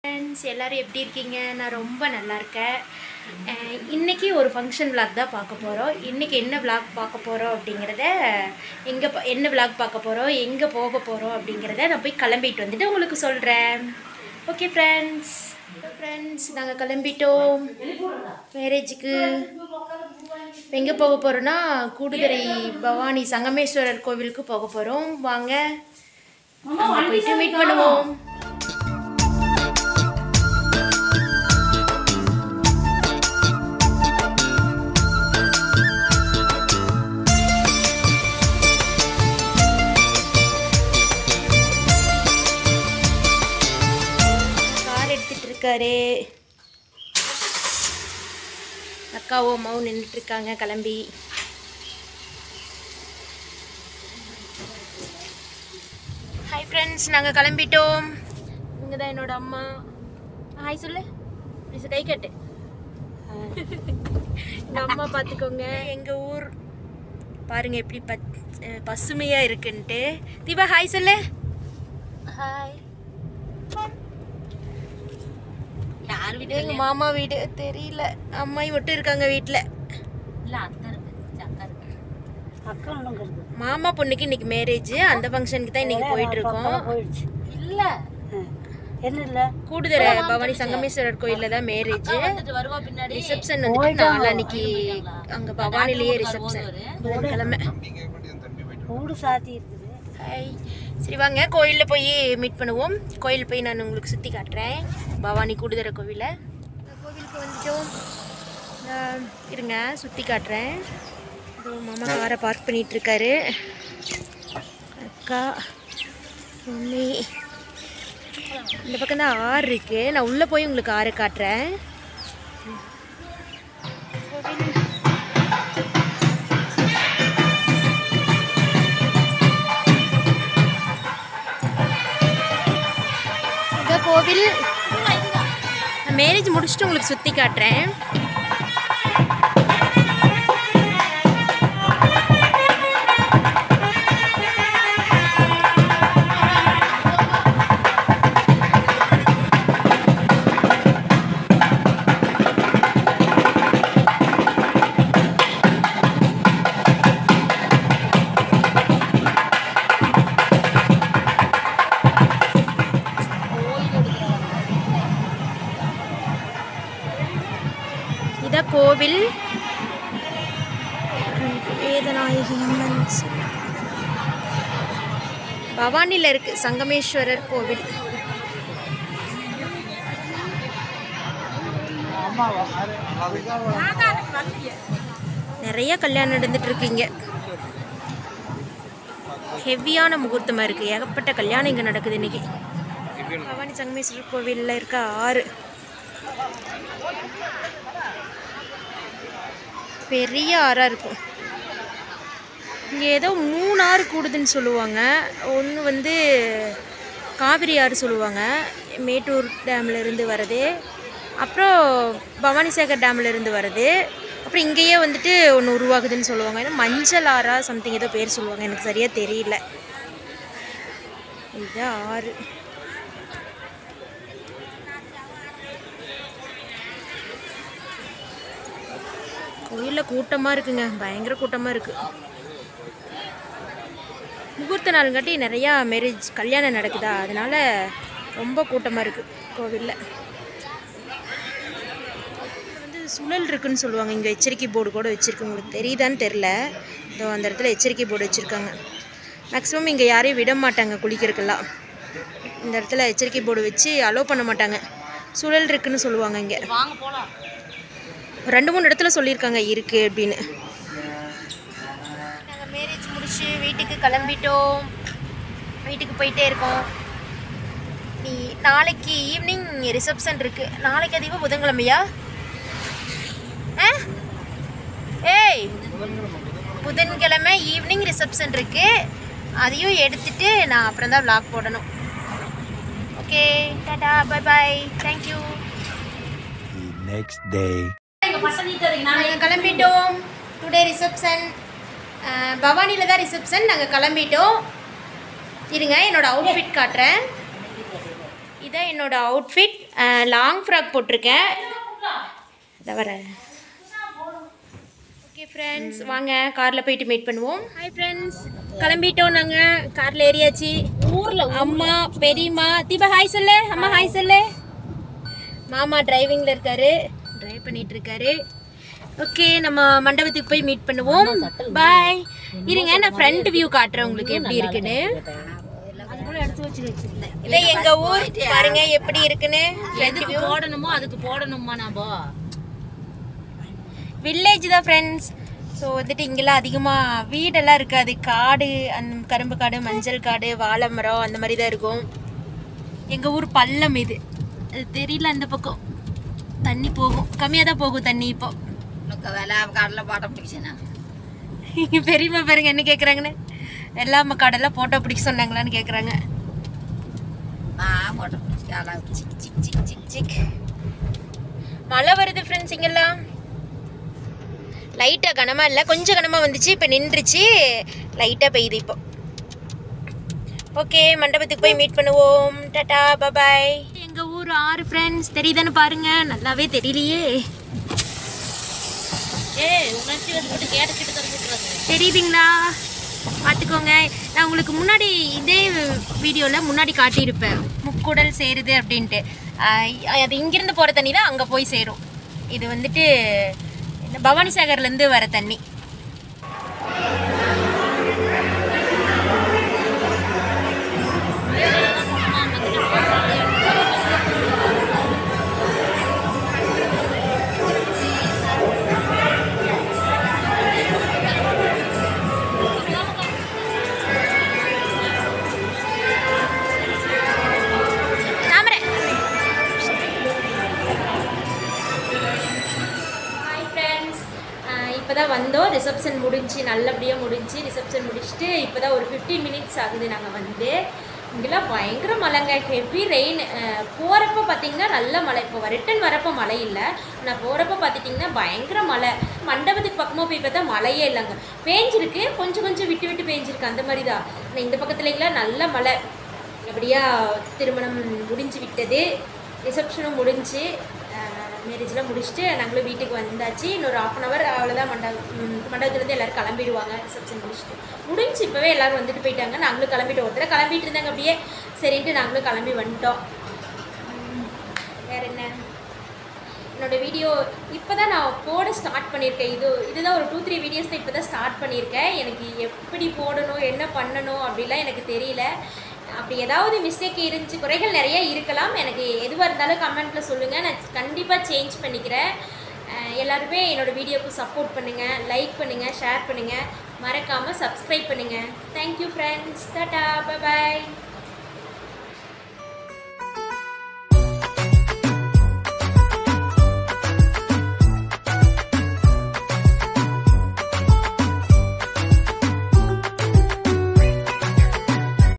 Friends எல்லாரும் எப்படி இருக்கீங்க நான் ரொம்ப நல்லா இருக்கேன் அஹ் இன்னைக்கு ஒரு ஃபங்க்ஷன் vlog தான் பார்க்க போகிறோம் இன்னைக்கு என்ன vlog பார்க்க போகிறோம் அப்படிங்கிறத எங்கே என்ன vlog பார்க்க போகிறோம் எங்கே போக போகிறோம் அப்படிங்கிறத நான் போய் கிளம்பிட்டு வந்துட்டு உங்களுக்கு சொல்கிறேன் ஓகே ஃப்ரெண்ட்ஸ் ஃப்ரெண்ட்ஸ் நாங்கள் கிளம்பிட்டோம் மேரேஜுக்கு எங்கே போக போகிறோன்னா கூடுதுறை பவானி சங்கமேஸ்வரர் கோவிலுக்கு போக போகிறோம் வாங்க அங்க போயிட்டு மீட் பண்ணுவோம் கார் எடுத்துட்டு இருக்காரு அக்காவும் அம்மாவும் நின்றுட்டு இருக்காங்க கிளம்பி ஹாய் ஃப்ரெண்ட்ஸ் நாங்கள் கிளம்பிட்டோம் இவங்க தான் என்னோட அம்மா ஹாய் சொல்லு ப்ளீஸ் கை கட்டு எங்கள் அம்மா பார்த்துக்கோங்க எங்கள் ஊர் பாருங்க எப்படி பச் பசுமையாக இருக்குன்ட்டு தீபா ஹாய் சொல்லு ஹாய் யார் இது எங்க மாமா வீடு தெரியல அம்மாயி மட்டும் இருக்காங்க வீட்டில் இல்ல அத்தை இருக்கு அக்கா இருக்கு அக்கா ஒன்றுங்கிறது மாமா பொண்ணுக்கு இன்னைக்கு மேரேஜ் அந்த ஃபங்க்ஷனுக்கு தான் இன்னைக்கு போயிட்டு இருக்கோம் போயிடுச்சு இல்ல என்ன இல்லை கூடுதலை பவானி சங்கமேஸ்வரர் கோயில்ல தான் மேரேஜ் வந்துட்டு வருவா பின்னாடி ரிசப்ஷன் வந்துட்டு நாளான்னைக்கு அங்க பவானிலேயே ரிசப்ஷன் புதன்கிழமை ஊடு சாத்தி இருக்குது ஹாய் சரி வாங்க கோயிலில் போய் மீட் பண்ணுவோம் கோயில் போய் நான் உங்களுக்கு சுற்றி காட்டுறேன் பவானி கூடுதர கோவிலை கோவிலுக்கு வந்துட்டோம் நான் இருங்க சுற்றி காட்டுறேன் இதோ மாமா காரை பார்க் பண்ணிட்டு இருக்காரு அக்கா மம்மி இந்த பக்கம் தான் ஆறு இருக்கு நான் உள்ளே போய் உங்களுக்கு ஆறு காட்டுறேன் கோவில் இதான் கோவில் மேரேஜ் முடிச்சுட்டு உங்களுக்கு சுற்றி காட்டுறேன் இதான் கோவில் வேதநாயகி அம்மன் சிலை. பவானியில் இருக்கு சங்கமேஸ்வரர் கோவில் நிறைய கல்யாணம் நடந்துட்டு இருக்கீங்க ஹெவியான முகூர்த்தமாக இருக்குது ஏகப்பட்ட கல்யாணம் இங்கே நடக்குது இன்னைக்கு பவானி சங்கமேஸ்வரர் கோவிலில் இருக்க ஆறு பெரிய ஆறாக இருக்கும் இங்கே ஏதோ மூணு ஆறு கூடுதுன்னு சொல்லுவாங்க ஒன்று வந்து காவிரி ஆறு சொல்லுவாங்க மேட்டூர் டேம்ல இருந்து வருது அப்புறம் பவானிசாகர் டேம்ல இருந்து வருது அப்புறம் இங்கேயே வந்துட்டு ஒன்று உருவாகுதுன்னு சொல்லுவாங்க ஏன்னா மஞ்சள் ஆறா சம்திங் ஏதோ பேர் சொல்லுவாங்க எனக்கு சரியாக தெரியல இதுதான் ஆறு கோயிலில் கூட்டமாக இருக்குங்க பயங்கர கூட்டமாக இருக்குது முகூர்த்த நாளுங்காட்டி நிறையா மேரேஜ் கல்யாணம் நடக்குதா அதனால ரொம்ப கூட்டமாக இருக்குது கோவிலில் வந்து சுழல் இருக்குன்னு சொல்லுவாங்க இங்கே எச்சரிக்கை போர்டு கூட வச்சுருக்கு உங்களுக்கு தெரியுதான்னு தெரில இதோ அந்த இடத்துல எச்சரிக்கை போர்டு வச்சுருக்காங்க மேக்ஸிமம் இங்கே யாரையும் விட மாட்டாங்க குளிக்கிறதுக்கெல்லாம் இந்த இடத்துல எச்சரிக்கை போர்டு வச்சு அலோவ் பண்ண மாட்டாங்க சுழல் இருக்குன்னு சொல்லுவாங்க இங்கே வாங்க போலாம் ரெண்டு மூணு இடத்துல சொல்லியிருக்காங்க இருக்கு அப்படின்னு நாங்கள் மேரேஜ் முடிச்சு வீட்டுக்கு கிளம்பிட்டோம் வீட்டுக்கு போயிட்டே இருக்கோம் நீ நாளைக்கு ஈவினிங் ரிசப்ஷன் இருக்கு நாளைக்கு அதிகமாக புதன்கிழமையா ஆ ஏய் புதன்கிழமை ஈவினிங் ரிசப்ஷன் இருக்கு அதையும் எடுத்துட்டு நான் அப்புறம் தான் vlog போடணும் okay tata bye bye thank you The next day. நாங்கள் கிளம்பிட்டோம் டுடே ரிசப்ஷன் பவானியில் தான் ரிசப்ஷன் நாங்கள் கிளம்பிட்டோம் இருங்க என்னோட அவுட்ஃபிட் காட்டுறேன் இதான் என்னோட அவுட்ஃபிட் லாங் ஃப்ராக் போட்டிருக்கேன் இதை வர ஓகே ஃப்ரெண்ட்ஸ் வாங்க காரில் போயிட்டு மீட் பண்ணுவோம் ஹாய் ஃப்ரெண்ட்ஸ் கிளம்பிட்டோம் நாங்கள் காரில் ஏறியாச்சு ஊரில் அம்மா பெரியம்மா தீபா ஹாய் சொல்லு அம்மா ஹாய் சொல்லு மாமா டிரைவிங்கில் இருக்காரு டிரைவ் பண்ணிட்டு இருக்காரு ஓகே நம்ம மண்டபத்துக்கு போய் மீட் பண்ணுவோம் பாய் இருங்க நான் ஃப்ரண்ட் வியூ காட்டுறேன் உங்களுக்கு எப்படி இருக்குன்னு இல்லை எங்க ஊர் பாருங்க எப்படி இருக்குன்னு எதுக்கு போடணுமோ அதுக்கு போடணுமா நாம வில்லேஜ் தான் ஃப்ரெண்ட்ஸ் ஸோ வந்துட்டு இங்கெல்லாம் அதிகமாக வீடெல்லாம் இருக்காது காடு அந்த கரும்பு காடு மஞ்சள் காடு வாழை மரம் அந்த மாதிரி தான் இருக்கும் எங்கள் ஊர் பள்ளம் இது அது தெரியல அந்த பக்கம் தண்ணி போகும் கம்மியாக தான் போகும் தண்ணி இப்போ உனக்கு வேலை கடலை பாட்ட பிடிச்சேனா பெரியம்மா பாருங்க என்ன கேட்குறாங்கன்னு வெள்ளாம காடெல்லாம் ஃபோட்டோ பிடிக்க சொன்னாங்களான்னு கேட்குறாங்க நான் போட்ட பிடிச்சி காலை சிக் சிக் சிக் சிக் சிக் மழை வருது ஃப்ரெண்ட்ஸ் இங்கெல்லாம் லைட்டாக கனமாக இல்லை கொஞ்சம் கனமாக வந்துச்சு இப்போ நின்றுச்சு லைட்டாக பெய்யுது இப்போ ஓகே மண்டபத்துக்கு போய் மீட் பண்ணுவோம் டாடா பபாய் எங்கள் ஊர் ஆறு ஃப்ரெண்ட்ஸ் தெரியுதான்னு பாருங்க நல்லாவே தெரியலையே ஏய் உணர்ச்சி வந்து கேட்டுக்கிட்டு தான் விட்டுறது தெரியுதுங்களா பார்த்துக்கோங்க நான் உங்களுக்கு முன்னாடி இதே வீடியோவில் முன்னாடி காட்டியிருப்பேன் முக்குடல் சேருது அப்படின்ட்டு ஆஹ் அது இங்கிருந்து போகிற தண்ணி தான் அங்கே போய் சேரும் இது வந்துட்டு இந்த பவானி சாகர்லேருந்து வர தண்ணி தாமரை ஹாய் ஃப்ரெண்ட்ஸ் இப்போ தான் வந்தோம் ரிசப்ஷன் முடிஞ்சு நல்லபடியாக முடிஞ்சு ரிசப்ஷன் முடிச்சுட்டு இப்போ தான் ஒரு ஃபிஃப்டீன் மினிட்ஸ் ஆகுது நாங்கள் வந்து இங்கெல்லாம் பயங்கர மழைங்க ஹெவி ரெயின் போகிறப்ப பார்த்தீங்கன்னா நல்ல மழை இப்போ ரிட்டன் வரப்போ மழை இல்லை ஆனால் போகிறப்ப பார்த்துட்டிங்கன்னா பயங்கர மழை மண்டபத்துக்கு பக்கமாக போய் பார்த்தா மழையே இல்லைங்க பேஞ்சிருக்கு கொஞ்சம் கொஞ்சம் விட்டு விட்டு பேஞ்சிருக்கு அந்த மாதிரி தான் ஆனால் இந்த பக்கத்துலலாம் நல்ல மழை நல்லபடியாக திருமணம் முடிஞ்சு விட்டது ரிசப்ஷனும் முடிஞ்சு மேரேஜ்லாம் முடிச்சுட்டு நாங்களும் வீட்டுக்கு வந்தாச்சு இன்னொரு ஆஃப் அன் ஹவர் அவ்வளோதான் மண்டபம் ம், மண்டபத்துலேருந்து எல்லோரும் கிளம்பிடுவாங்க ரிசப்ஷன் முடிச்சுட்டு முடிஞ்சு இப்போவே எல்லோரும் வந்துட்டு போயிட்டாங்க நாங்களும் கிளம்பிட்டு ஒருத்தர கிளம்பிட்டு இருந்தாங்க அப்படியே சரின்ட்டு நாங்களும் கிளம்பி வந்துட்டோம் ம், வேற என்ன என்னோட வீடியோ இப்போ தான் நான் போட ஸ்டார்ட் பண்ணியிருக்கேன் இது இதுதான் ஒரு டூ த்ரீ வீடியோஸ் தான் இப்போ தான் ஸ்டார்ட் பண்ணியிருக்கேன் எனக்கு எப்படி போடணும் என்ன பண்ணணும் அப்படிலாம் எனக்கு தெரியல அப்படி ஏதாவது மிஸ்டேக் இருந்துச்சு குறைகள் நிறைய இருக்கலாம் எனக்கு எதுவாக இருந்தாலும் கமெண்ட்டில் சொல்லுங்கள் நான் கண்டிப்பாக சேஞ்ச் பண்ணிக்கிறேன் அஹ் எல்லாருமே என்னோடய வீடியோக்கு சப்போர்ட் பண்ணுங்கள் லைக் பண்ணுங்கள் ஷேர் பண்ணுங்கள் மறக்காமல் சப்ஸ்கிரைப் பண்ணுங்கள் தேங்க்யூ ஃப்ரெண்ட்ஸ் டாட்டா பை பாய்